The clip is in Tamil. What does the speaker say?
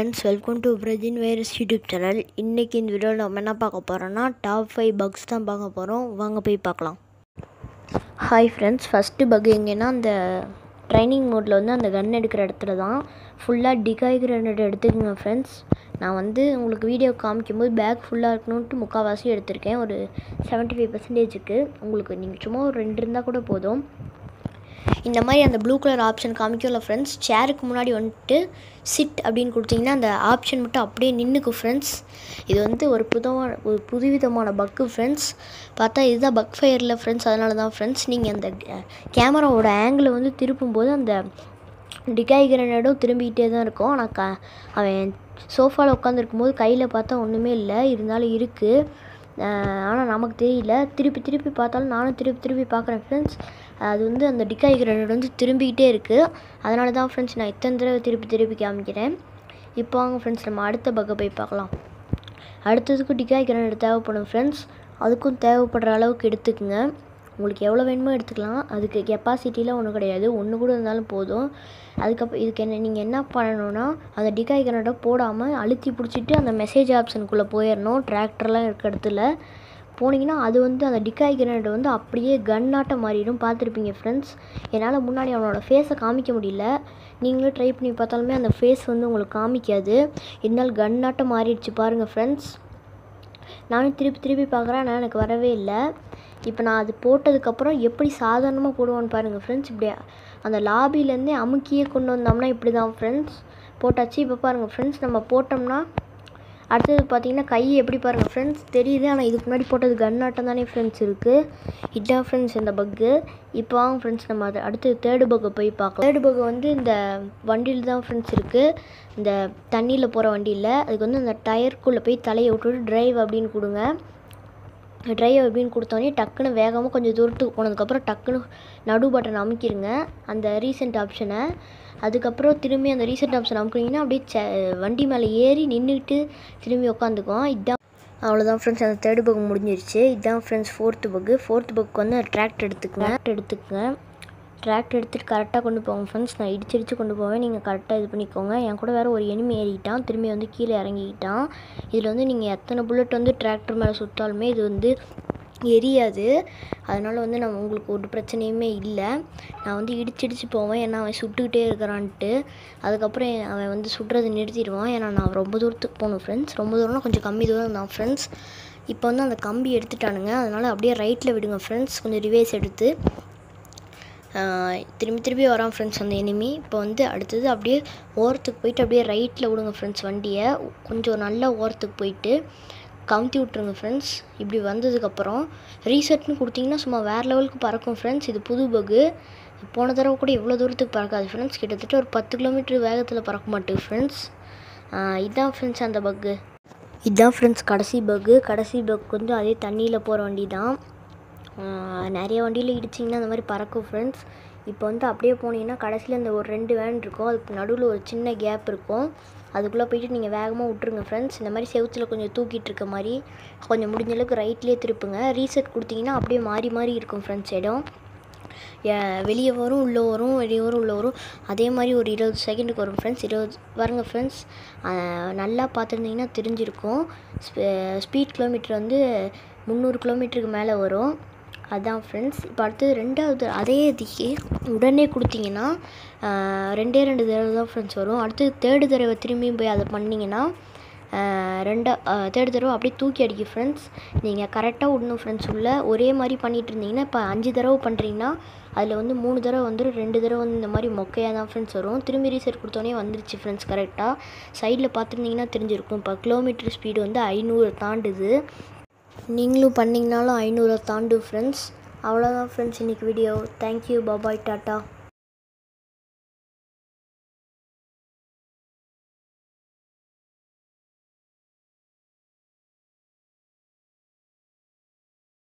friends welcome to Prajin virus YouTube channel இன்றைக்கி இந்த வீடியோவில் நம்ம என்ன பார்க்க போகிறோன்னா டாப் ஃபைவ் பக்ஸ் தான் பார்க்க போகிறோம் வாங்க போய் பார்க்கலாம் ஹாய் ஃப்ரெண்ட்ஸ் ஃபஸ்ட்டு பக் எங்கன்னா அந்த ட்ரைனிங் மோடில் வந்து அந்த கன் எடுக்கிற இடத்துல தான் ஃபுல்லாக டிகாய் கிரனேட் எடுத்துக்கோங்க ஃப்ரெண்ட்ஸ் நான் வந்து உங்களுக்கு வீடியோ காமிக்கும்போது பேக் ஃபுல்லாக இருக்கணுன்ட்டு முக்கால்வாசி எடுத்திருக்கேன் ஒரு செவன்ட்டி ஃபைவ் பர்சன்டேஜுக்கு உங்களுக்கு நீங்கள் சும்மா ஒரு ரெண்டு இருந்தால் கூட போதும் இந்த மாதிரி அந்த ப்ளூ கலர் ஆப்ஷன் காமிக்கல ஃப்ரெண்ட்ஸ் சேருக்கு முன்னாடி வந்துட்டு சிட் அப்படின்னு கொடுத்தீங்கன்னா அந்த ஆப்ஷன் மட்டும் அப்படியே நின்றுக்கும் ஃப்ரெண்ட்ஸ் இது வந்து ஒரு புதமான ஒரு புதுவிதமான பக்கு ஃப்ரெண்ட்ஸ் பார்த்தா இதுதான் பக் ஃபயரில் ஃப்ரெண்ட்ஸ் அதனால தான் ஃப்ரெண்ட்ஸ் நீங்கள் அந்த கேமராவோட ஆங்கிளை வந்து திருப்பும்போது அந்த டிகாய் கிரனேடும் திரும்பிக்கிட்டே தான் இருக்கும் ஆனால் க அவன் சோஃபாவில் உட்காந்துருக்கும் போது கையில் பார்த்தா ஒன்றுமே இல்லை இருந்தாலும் இருக்குது ஆனால் நமக்கு தெரியல திருப்பி திருப்பி பார்த்தாலும் நானும் திருப்பி திருப்பி பார்க்குறேன் ஃப்ரெண்ட்ஸ் அது வந்து அந்த டிக்காய் கிரனேட் வந்து திரும்பிக்கிட்டே இருக்குது அதனால தான் ஃப்ரெண்ட்ஸ் நான் இத்தனை தடவை திருப்பி திருப்பி காமிக்கிறேன் இப்போ வாங்க ஃப்ரெண்ட்ஸ் நம்ம அடுத்த பக்கை போய் பார்க்கலாம் அடுத்ததுக்கு டிக்காய் கிரனேட் தேவைப்படும் ஃப்ரெண்ட்ஸ் அதுக்கும் தேவைப்படுற அளவுக்கு எடுத்துக்கோங்க உங்களுக்கு எவ்வளோ வேணுமோ எடுத்துக்கலாம் அதுக்கு கெப்பாசிட்டிலாம் ஒன்றும் கிடையாது ஒன்று கூட இருந்தாலும் போதும் அதுக்கப்புறம் இதுக்கு என்ன நீங்கள் என்ன பண்ணணுன்னா அந்த டிகாய் கிரனேட்டை போடாமல் அழுத்தி பிடிச்சிட்டு அந்த மெசேஜ் ஆப்ஷனுக்குள்ளே போயிடணும் டிராக்டர்லாம் இருக்க இடத்துல போனீங்கன்னா அது வந்து அந்த டிகாய் கிரனேட் வந்து அப்படியே கன்னாட்டம் மாறிடும் பார்த்துருப்பீங்க ஃப்ரெண்ட்ஸ் என்னால் முன்னாடி அவனோட ஃபேஸை காமிக்க முடியல நீங்களும் ட்ரை பண்ணி பார்த்தாலுமே அந்த ஃபேஸ் வந்து உங்களுக்கு காமிக்காது இருந்தாலும் கன்னாட்டம் மாறிடுச்சு பாருங்கள் ஃப்ரெண்ட்ஸ் நானும் திருப்பி திருப்பி பார்க்குறேன் ஆனால் எனக்கு வரவே இல்லை இப்போ நான் அது போட்டதுக்கப்புறம் எப்படி சாதாரணமாக போடுவான்னு பாருங்கள் ஃப்ரெண்ட்ஸ் இப்படி அந்த லாபிலேருந்தே அமுக்கியே கொண்டு வந்தோம்னா இப்படி தான் ஃப்ரெண்ட்ஸ் போட்டாச்சு இப்போ பாருங்கள் ஃப்ரெண்ட்ஸ் நம்ம போட்டோம்னா அடுத்தது பார்த்தீங்கன்னா கை எப்படி பாருங்கள் ஃப்ரெண்ட்ஸ் தெரியுது ஆனால் இதுக்கு முன்னாடி போட்டது கன்னாட்டம் தானே ஃப்ரெண்ட்ஸ் இருக்குது இதுதான் ஃப்ரெண்ட்ஸ் இந்த பக்கு இப்போ வாங்க ஃப்ரெண்ட்ஸ் நம்ம அதை அடுத்து தேர்டு பக்கை போய் பார்க்கலாம் தேர்டு பக்கு வந்து இந்த வண்டியில் தான் ஃப்ரெண்ட்ஸ் இருக்குது இந்த தண்ணியில் போகிற வண்டியில் அதுக்கு வந்து அந்த டயருக்குள்ளே போய் தலையை விட்டுட்டு டிரைவ் அப்படின்னு கொடுங்க ட்ரைவ் அப்படின்னு கொடுத்தோன்னே டக்குன்னு வேகமாக கொஞ்சம் தூரத்துக்கு போனதுக்கப்புறம் டக்குன்னு நடு பட்டன் அமுக்கிடுங்க அந்த ரீசெண்ட் ஆப்ஷனை அதுக்கப்புறம் திரும்பி அந்த ரீசெண்ட் ஆப்ஷன் அமுக்குனீங்கன்னா அப்படியே ச வண்டி மேலே ஏறி நின்றுட்டு திரும்பி உட்காந்துக்குவோம் இதுதான் அவ்வளோதான் ஃப்ரெண்ட்ஸ் அந்த தேர்டு பக் முடிஞ்சிருச்சு இதுதான் ஃப்ரெண்ட்ஸ் ஃபோர்த்து பக்கு ஃபோர்த்து பக் வந்து ட்ராக்ட் எடுத்துக்கங்க எடுத்துக்கங்க ட்ராக்ட் எடுத்துகிட்டு கரெக்டாக கொண்டு போங்க ஃப்ரெண்ட்ஸ் நான் இடிச்சு இடிச்சு கொண்டு போவேன் நீங்கள் கரெக்டாக இது பண்ணிக்கோங்க என் கூட வேறு ஒரு எனிமி ஏறிக்கிட்டான் திரும்பி வந்து கீழே இறங்கிக்கிட்டான் இதில் வந்து நீங்கள் எத்தனை புல்லட் வந்து டிராக்டர் மேலே சுற்றாலுமே இது வந்து எரியாது அதனால் வந்து நம்ம உங்களுக்கு ஒரு பிரச்சனையுமே இல்லை நான் வந்து இடிச்சு இடிச்சு போவேன் ஏன்னா அவன் சுட்டுக்கிட்டே இருக்கிறான்ட்டு அதுக்கப்புறம் அவன் வந்து சுடுறதை நிறுத்திடுவான் ஏன்னா நான் ரொம்ப தூரத்துக்கு போகணும் ஃப்ரெண்ட்ஸ் ரொம்ப தூரம்னா கொஞ்சம் கம்மி தூரம் தான் ஃப்ரெண்ட்ஸ் இப்போ வந்து அந்த கம்பி எடுத்துட்டானுங்க அதனால் அப்படியே ரைட்டில் விடுங்க ஃப்ரெண்ட்ஸ் கொஞ்சம் ரிவேஸ் எடுத்து திரும்பி திரும்பி வரான் ஃப்ரெண்ட்ஸ் அந்த எனிமி இப்போ வந்து அடுத்தது அப்படியே ஓரத்துக்கு போயிட்டு அப்படியே ரைட்டில் விடுங்க ஃப்ரெண்ட்ஸ் வண்டியை கொஞ்சம் நல்ல ஓரத்துக்கு போயிட்டு கமுத்தி விட்ருங்க ஃப்ரெண்ட்ஸ் இப்படி வந்ததுக்கப்புறம் ரீசெட்னு கொடுத்தீங்கன்னா சும்மா வேறு லெவலுக்கு பறக்கும் ஃப்ரெண்ட்ஸ் இது புது பகு போன தடவை கூட இவ்வளோ தூரத்துக்கு பறக்காது ஃப்ரெண்ட்ஸ் கிட்டத்தட்ட ஒரு பத்து கிலோமீட்டர் வேகத்தில் பறக்க மாட்டேங்குது ஃப்ரெண்ட்ஸ் இதுதான் ஃப்ரெண்ட்ஸ் அந்த பக்கு இதுதான் ஃப்ரெண்ட்ஸ் கடைசி பக்கு கடைசி பக் வந்து அதே தண்ணியில் போகிற வண்டி தான் நிறைய வண்டியில் இடிச்சிங்கன்னா அந்த மாதிரி பறக்கும் ஃப்ரெண்ட்ஸ் இப்போ வந்து அப்படியே போனீங்கன்னா கடைசியில் அந்த ஒரு ரெண்டு வேன் இருக்கும் அதுக்கு நடுவில் ஒரு சின்ன கேப் இருக்கும் அதுக்குள்ளே போயிட்டு நீங்கள் வேகமாக விட்ருங்க ஃப்ரெண்ட்ஸ் இந்த மாதிரி செவுத்தில் கொஞ்சம் தூக்கிட்டு இருக்க மாதிரி கொஞ்சம் முடிஞ்ச அளவுக்கு ரைட்லேயே திருப்புங்க ரீசெட் கொடுத்தீங்கன்னா அப்படியே மாறி மாறி இருக்கும் ஃப்ரெண்ட்ஸ் இடம் வெளியே வரும் உள்ளே வரும் வெளியே வரும் உள்ளே வரும் அதே மாதிரி ஒரு இருபது செகண்டுக்கு வரும் ஃப்ரெண்ட்ஸ் இருபது பாருங்க ஃப்ரெண்ட்ஸ் நல்லா பார்த்துருந்தீங்கன்னா தெரிஞ்சிருக்கும் ஸ்பீட் கிலோமீட்டர் வந்து முந்நூறு கிலோமீட்டருக்கு மேலே வரும் அதான் ஃப்ரெண்ட்ஸ் இப்போ அடுத்தது ரெண்டாவது அதே இதுக்கு உடனே கொடுத்தீங்கன்னா ரெண்டே ரெண்டு தடவை தான் ஃப்ரெண்ட்ஸ் வரும் அடுத்தது தேர்டு தடவை திரும்பியும் போய் அதை பண்ணிங்கன்னா ரெண்டா தேர்டு தடவை அப்படியே தூக்கி அடிக்க ஃப்ரெண்ட்ஸ் நீங்கள் கரெக்டாக விடணும் ஃப்ரெண்ட்ஸ் உள்ள ஒரே மாதிரி பண்ணிகிட்டு இருந்தீங்கன்னா இப்போ அஞ்சு தடவை பண்ணுறீங்கன்னா அதில் வந்து மூணு தடவை வந்துடும் ரெண்டு தடவை வந்து இந்த மாதிரி மொக்கையாக தான் ஃப்ரெண்ட்ஸ் வரும் திரும்பி ரீசெட் கொடுத்தோன்னே வந்துருச்சு ஃப்ரெண்ட்ஸ் கரெக்டாக சைடில் பார்த்துருந்தீங்கன்னா தெரிஞ்சிருக்கும் இப்போ கிலோமீட்டர் ஸ்பீடு வந்து ஐநூறு தாண்டுது நீங்களும் பண்ணிங்கனாலும் ஐநூறை தாண்டும் ஃப்ரெண்ட்ஸ் அவ்வளோதான் ஃப்ரெண்ட்ஸ் இன்றைக்கி வீடியோ தேங்க்யூ பாபாய் டாட்டா